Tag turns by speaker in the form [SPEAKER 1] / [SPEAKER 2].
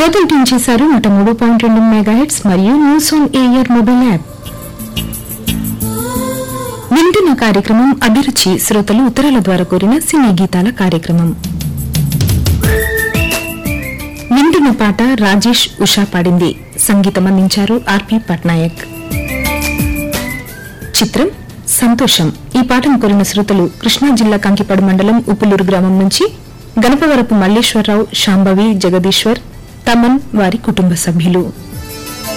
[SPEAKER 1] శ్రోతలు టీం చేశారు నూట మూడు పాయింట్ రెండు మెగాహెట్స్ మరియు news on air mobile app వింటున్న కార్యక్రమం అభిరుచి శ్రోతలు ఉత్తరాల ద్వారా కోరిన సినీ గీతాల కార్యక్రమం వింటున్న పాట రాజేష్ ఉషా పాడింది సంగీతం అందించారు ఆర్పి పట్నాయక్ చిత్రం సంతోషం ఈ పాటను కోరిన శ్రోతలు కృష్ణా జిల్లా కంకిపాడు మండలం ఉప్పులూరు గ్రామం నుంచి గణపవరపు మల్లేశ్వరరావు శాంభవి జగదీశ్వర్ తమన్ వారి కుటుంబ సభ్యులు